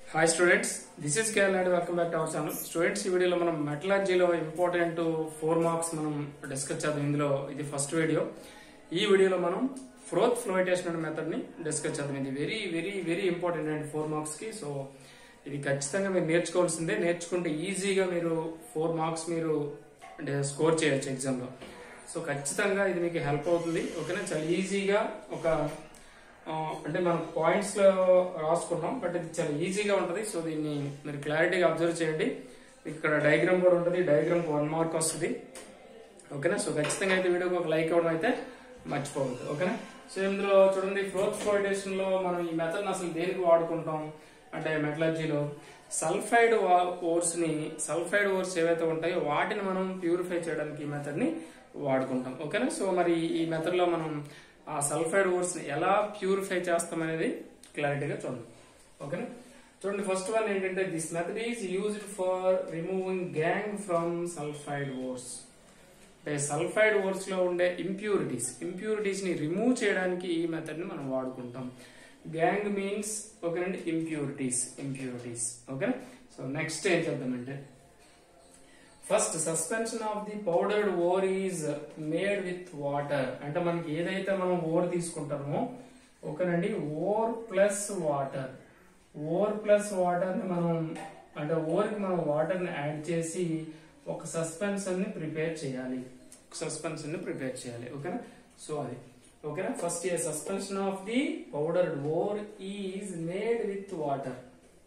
hi students this is K L Naidu welcome back to our channel students ఈ వీడియోలో మనం మెటలాజీలో ఇంపార్టెంట్ ఫోర్ మార్క్స్ మనం డిస్కస్ చేద్దాం ఇందులో ఇది ఫస్ట్ వీడియో ఈ వీడియోలో మనం ఫ్రోత్ ఫ్లోయిటేషన్ అనే మెథడ్ ని డిస్కస్ చేద్దాం ఇది వెరీ వెరీ వెరీ ఇంపార్టెంట్ అండి ఫోర్ మార్క్స్ కి సో ఇది ఖచ్చితంగా మీరు నేర్చుకోవాల్సిందే నేర్చుకుంటే ఈజీగా మీరు ఫోర్ మార్క్స్ మీరు స్కోర్ చేయొచ్చు ఎగ్జామ్ లో సో ఖచ్చితంగా ఇది మీకు హెల్ప్ అవుతుంది ఓకేనా చాలా ఈజీగా ఒక ఆ, అంటే మనం పాయింట్స్ లో రాసుకున్నాం బట్ ఇది చాలా ఈజీగా ఉంటది సో దీన్ని మీరు క్లారిటీగా అబ్జర్వ్ చేయండి ఇక్కడ డయాగ్రామ్ కూడా ఉంటుంది డయాగ్రామ్ వన్ మార్క్ వస్తుంది ఓకేనా సో ఖచ్చితంగా అయితే వీడియోకి ఒక లైక్ ఇవ్వడం అయితే మర్చిపోవద్దు ఓకేనా సో ఇందులో చూడండి ఫ్లోత్ ఫ్లోయిటేషన్ లో మనం ఈ మెథడ్ అసలు దేనికి వాడుకుంటాం అంటే మెటలర్జీలో సల్ఫైడ్ ఓర్స్ ని సల్ఫైడ్ ఓర్స్ ఏవైతే ఉంటాయో వాటిని మనం ప్యూరిఫై చేయడానికి ఈ మెథడ్ ని వాడుకుంటాం ఓకేనా సో మరి ఈ మెథడ్ లో మనం ఆ సల్ఫైడ్ ఓర్స్ ని ఎలా ప్యూరిఫై చేస్తాం అనేది క్లారిటీగా చూడండి ఓకేనా చూడండి ఫస్ట్ వన్ ఏంటంటే this method is used for removing gangue from sulphide ores అంటే సల్ఫైడ్ ఓర్స్ లో ఉండే ఇంప్యూరిటీస్ ఇంప్యూరిటీస్ ని రిమూవ్ చేయడానికి ఈ మెథడ్ ని మనం వాడుకుంటాం గ్యాంగ్ మీన్స్ ఓకేనండి impurities impurities okay so next ఏం చేద్దామంటే first suspension of the powdered ore is made with water అంటే మనకి ఏదైతే మనం ఓర్ తీసుకుంటామో ఓకేనండి ore plus water ore plus water ని మనం అంటే ఓర్ కి మనం వాటర్ ని యాడ్ చేసి ఒక సస్పెన్షన్ ని ప్రిపేర్ చేయాలి సస్పెన్షన్ ని ప్రిపేర్ చేయాలి ఓకేనా సో అది ఓకేనా first a suspension of the powdered ore is made with water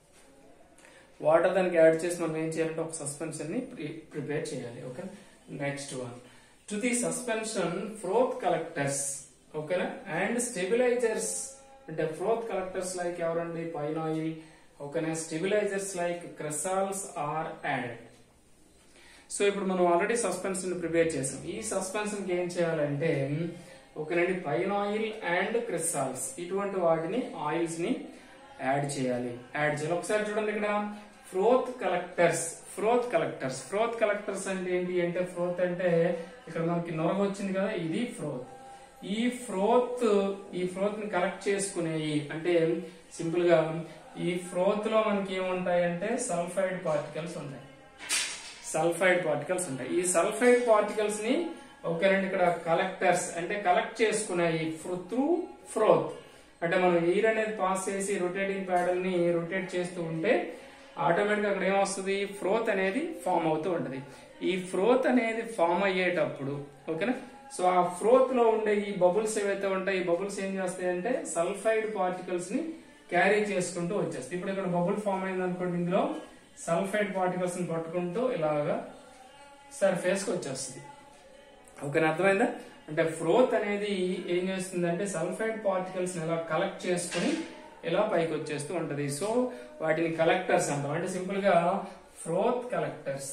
water దానికి యాడ్ చేసి మనం ఏం చేయాలంటే ఒక సస్పెన్షన్ ని ప్రిపేర్ చేయాలి okay next one to the suspension froth collectors ఓకేనా అండ్ స్టెబిలైజర్స్ అంటే ఫ్రోత్ కలెక్టర్స్ లైక్ ఎవరండి పైన ఆయిల్ ఓకేనా stabilisers like cresols are added so ఇప్పుడు మనం ఆల్రెడీ సస్పెన్షన్ ప్రిపేర్ చేసాం ఈ సస్పెన్షన్ కి ఏం చేయాలంటే ఓకేనండి పైన ఆయిల్ అండ్ క్రిస్టాల్స్ ఇటువంటి వాటిని ఆయిల్స్ ని యాడ్ చేయాలి యాడ్ చేయాలి ఒకసారి చూడండి ఇక్కడ froth collectors froth collectors froth collectors అంటే ఏంటి అంటే ఫ్రోత్ అంటే ఇక్కడ మనకి నొరగ వచ్చింది కదా ఇది ఫ్రోత్ ఈ ఫ్రోత్ ఈ ఫ్రోత్ ని కలెక్ట్ చేసుకునేవి అంటే సింపుల్ గా ఈ ఫ్రోత్ లో మనకి ఏముంటాయి అంటే సల్ఫైడ్ పార్టికల్స్ ఉంటాయి సల్ఫైడ్ పార్టికల్స్ ఉంటాయి ఈ సల్ఫైడ్ పార్టికల్స్ ని ఓకేనండి ఇక్కడ కలెక్టర్స్ అంటే కలెక్ట్ చేసుకున్నాయి త్రూ ఫ్రోత్ అంటే మనం ఎయిర్ అనేది పాస్ చేసి రొటేటింగ్ ప్యాడల్ ని రొటేట్ చేస్తూ ఉంటే ఆటోమేటిక్ అక్కడ ఏమొస్తుంది ఫ్రోత్ అనేది ఫామ్ అవుతూ ఉంటది ఈ ఫ్రోత్ అనేది ఫామ్ అయ్యేటప్పుడు ఓకేనా సో ఆ ఫ్రోత్ లో ఉండే ఈ బబుల్స్ ఏవైతే ఉంటాయి ఈ బబుల్స్ ఏం చేస్తాయి అంటే సల్ఫైడ్ పార్టికల్స్ ని క్యారీ చేసుకుంటూ వచ్చేస్తాయి ఇప్పుడు ఇక్కడ బబుల్ ఫామ్ అయింది అనుకోండి ఇందులో సల్ఫైడ్ పార్టికల్స్ ని పట్టుకుంటూ ఇలాగా సర్ఫేస్ కి వచ్చేస్తుంది ఓకేనా అర్థమైందా అంటే ఫ్రోత్ అనేది ఏం చేస్తుంది అంటే సల్ఫైడ్ పార్టికల్స్ ఇలా కలెక్ట్ చేసుకుని ఇలా పైకి వచ్చేస్తూ ఉంటది సో వాటిని కలెక్టర్స్ అంటాం అంటే సింపుల్ గా froth collectors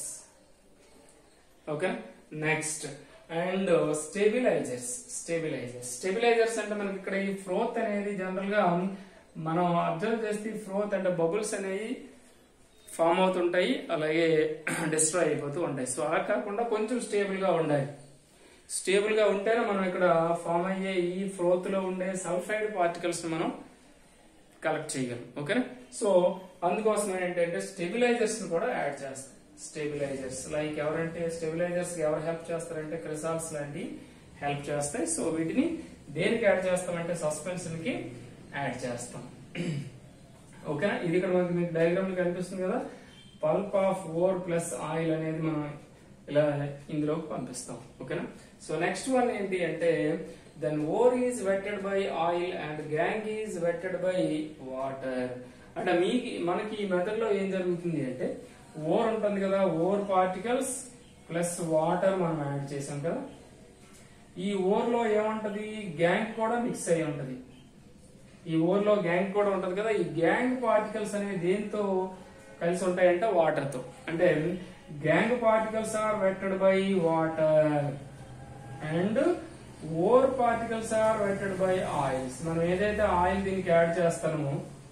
okay next and stabilisers stabilisers stabilisers అంటే మనకి ఇక్కడ ఈ ఫ్రోత్ అనేది జనరల్ గా మనం అబ్జర్వ్ చేస్తే ఫ్రోత్ అంటే బబుల్స్ అనేవి ఫామ్ అవుతుంటాయి అలాగే డిస్ట్రాయ్ అయిపోతూ ఉంటాయి సో అలా కాకుండా కొంచెం స్టేబుల్ గా ఉండాలి స్టేబుల్ గా ఉంటేనే మనం ఇక్కడ ఫామ్ అయ్యే ఈ ఫ్రోత్ లో ఉండే సల్ఫైడ్ పార్టికల్స్ మనం కలెక్ట్ చేయగలం ఓకేనా సో అందుకోసం ఏంటంటే స్టెబిలైజర్స్ కూడా యాడ్ చేస్తాం స్టెబిలైజర్స్ లైక్ ఎవరంటే స్టెబిలైజర్స్ ఎవరు హెల్ప్ చేస్తారంటే క్రిసాల్స్ లాంటి హెల్ప్ చేస్తాయి సో వీటిని దేనికి యాడ్ చేస్తామంటే సస్పెన్షన్ కి యాడ్ చేస్తాం ఓకేనా ఇది ఇక్కడ మనకి మీకు డయాగ్రామ్ లో కనిపిస్తుంది కదా pulp of ore plus oil అనేది మనం ఇలా ఇందులోకి పంపిస్తాం ఓకేనా సో నెక్స్ట్ వన్ ఏంటి అంటే then ore is wetted by oil and gangue is wetted by water అంటే మీకు మనకి ఈ మెథడ్ లో ఏం జరుగుతుంది అంటే ఓర్ ఉంటుంది కదా ఓర్ పార్టికల్స్ ప్లస్ వాటర్ మనం యాడ్ చేసాం కదా ఈ ఓర్ లో ఏముంటది గ్యాంగ్ కూడా మిక్స్ అయి ఉంటది ఈ ఓర్ లో గ్యాంగ్ కూడా ఉంటది కదా ఈ గ్యాంగ్ పార్టికల్స్ అనేవి దేంతో కలిసి ఉంటాయంటే వాటర్ తో అంటే gangue particles are wetted by water and ore particles are wetted by oils మనం ఏదైతే ఆయిల్ దీనికి యాడ్ చేస్తామో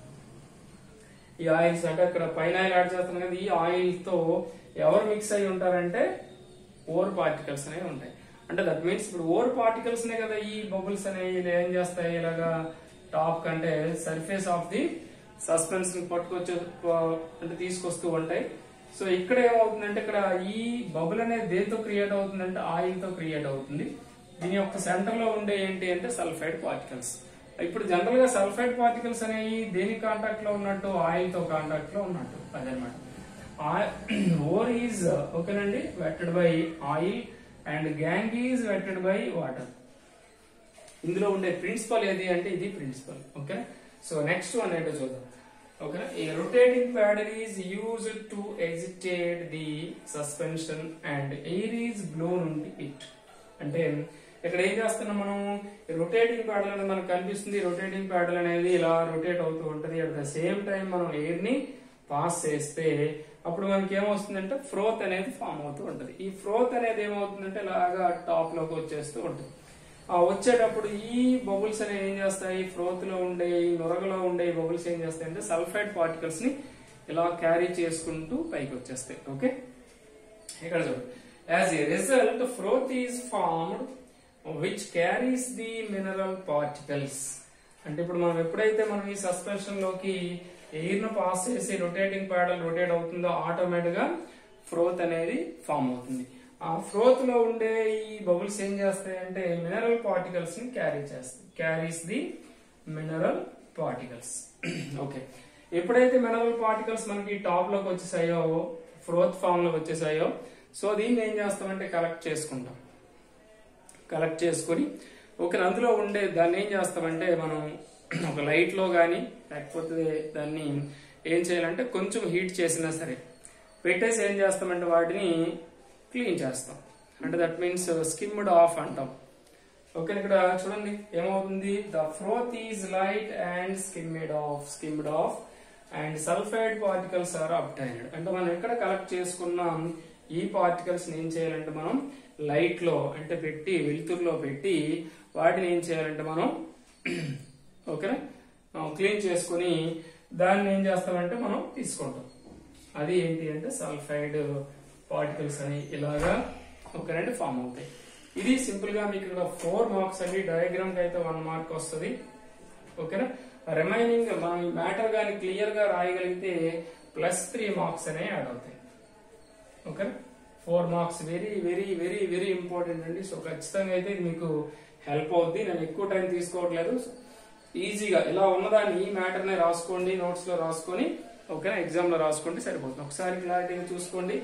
ఈ ఆయిల్స్ అంటే అక్కడ పైన ఆయిల్ యాడ్ చేస్తాం కదా ఈ ఆయిల్ తో ఎవరు మిక్స్ అయి ఉంటారంటే ఓర్ పార్టికల్స్ అనేవి ఉంటాయి అంటే దట్ మీన్స్ ఇప్పుడు ఓర్ పార్టికల్స్ నే కదా ఈ బబుల్స్ అనేవి ఇలా ఏం చేస్తాయి ఇలాగా టాప్ కంటే సర్ఫేస్ ఆఫ్ ది సస్పెన్షన్ పట్టుకొచ్చే ప- అంటే తీసుకొస్తూ ఉంటాయి సో ఇక్కడ ఏమవుతుందంటే ఇక్కడ ఈ బబుల్ అనేది దేంతో క్రియేట్ అవుతుందంటే ఆయిల్ తో క్రియేట్ అవుతుంది దీని యొక్క సెంటర్ లో ఉండే ఏంటి అంటే సల్ఫైడ్ పార్టికల్స్ ఇప్పుడు జనరల్ గా సల్ఫైడ్ పార్టికల్స్ అనేవి దేని కాంటాక్ట్ లో ఉన్నట్టు ఆయిల్ తో కాంటాక్ట్ లో ఉన్నట్టు అదనమాట ఓర్ ఈజ్ ఓకేనండి wetted by oil and gangue is wetted by water ఇందులో ఉండే ప్రిన్సిపల్ ఏది అంటే ఇది principle okay so next one ఏంటో చూద్దాం ఓకే ఈ rotating paddle is used to agitate the suspension and air is blown ఉండి ఇట్ అంటే ఇక్కడ ఏం చేస్తున్నాం మనం రొటేటింగ్ ప్యాడల్ అనేది మనకు కనిపిస్తుంది రొటేటింగ్ ప్యాడల్ అనేది ఇలా రొటేట్ అవుతూ ఉంటది అట్ ద సేమ్ టైం మనం ఎయిర్ ని పాస్ చేస్తే అప్పుడు మనకి ఏమవుతుందంటే ఫ్రోత్ అనేది ఫామ్ అవుతూ ఉంటది ఈ ఫ్రోత్ అనేది ఏమవుతుందంటే ఇలాగా టాప్ లోకి వచ్చేస్తూ ఉంటుంది ఆ వచ్చేటప్పుడు ఈ బబుల్స్ అనేవి ఏం చేస్తాయి ఫ్రోత్ లో ఉండే ఈ నొరగలో ఉండే బబుల్స్ ఏం చేస్తాయి అంటే సల్ఫైడ్ పార్టికల్స్ ని ఇలా క్యారీ చేసుకుంటూ పైకి వచ్చేస్తాయి ఓకే ఇక్కడ చూడండి as a result froth is formed which carries the mineral particles అంటే ఇప్పుడు మనం ఎప్పుడైతే మనం ఈ సస్పెన్షన్ లోకి ఎయిర్ ను పాస్ చేసి రొటేటింగ్ ప్యాడల్ రొటేట్ అవుతుందో ఆటోమేటిక్ గా ఫ్రోత్ అనేది ఫామ్ అవుతుంది ఆ ఫ్రోత్ లో ఉండే ఈ బబుల్స్ ఏం చేస్తాయి అంటే మినరల్ పార్టికల్స్ ని క్యారీ చేస్తాయి carries the mineral particles okay ఎప్పుడైతే మినరల్ పార్టికల్స్ మనకి టాప్ లోకి వచ్చేసాయో ఫ్రోత్ ఫామ్ లోకి వచ్చేసాయో సో దీన్ని ఏం చేస్తామంటే కలెక్ట్ చేసుకుంటాం కలెక్ట్ చేసుకొని ఓకే అందులో ఉండే దాన్ని ఏం చేస్తామంటే మనం ఒక లైట్ లో కానీ లేకపోతే దాన్ని ఏం చేయాలంటే కొంచెం హీట్ చేసినా సరే పెట్టేసి ఏం చేస్తామంటే వాటిని క్లీన్ చేస్తాం అంటే దట్ మీన్స్ స్కిమ్డ్ ఆఫ్ అంటాం ఓకే ఇక్కడ చూడండి ఏమవుతుంది the froth is light and skimmed off skimmed off and sulphide particles are obtained అంటే మనం ఎక్కడ కలెక్ట్ చేసుకున్నాం ఈ పార్టికల్స్ ఏం చేయాలంటే మనం లైట్ లో అంటే పెట్టి వెలుతురులో పెట్టి వాటిని ఏం చేయాలంటే మనం ఓకేనా క్లీన్ చేసుకుని దాన్ని ఏం చేస్తామంటే మనం తీసుకుంటాం అది ఏంటి అంటే సల్ఫైడ్ పార్టికల్స్ అని ఇలాగా ఓకేనంటే ఫామ్ అవుతాయి ఇది సింపుల్ గా మీకు ఇక్కడ ఫోర్ మార్క్స్ అండి డయాగ్రామ్ కి అయితే వన్ మార్క్ వస్తుంది ఓకేనా రిమైనింగ్ మనం మ్యాటర్ గాని క్లియర్ గా రాయగలిగితే ప్లస్ త్రీ మార్క్స్ అనే యాడ్ అవుతాయి ఓకేనా four marks very very very very important అండి సో ఖచ్చితంగా అయితే ఇది మీకు హెల్ప్ అవుద్ది నేను ఎక్కువ టైం తీసుకోవట్లేదు ఈజీగా ఇలా ఉన్నదాన్ని ఈ మ్యాటర్ నే రాసుకోండి నోట్స్ లో రాసుకొని ఓకేనా ఎగ్జామ్ లో రాసుకోండి సరిపోతుంది ఒకసారి క్లారిటీగా చూసుకోండి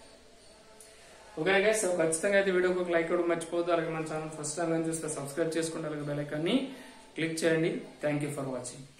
ఓకే గైస్ సో ఖచ్చితంగా అయితే వీడియోకి ఒక లైక్ ఇవ్వడం మర్చిపోద్దు అలాగే మన ఛానల్ ఫస్ట్ టైం చూస్తే సబ్స్క్రైబ్ చేసుకోండి అలాగే బెల్ ఐకాన్ని క్లిక్ చేయండి థ్యాంక్ యూ ఫర్ వాచింగ్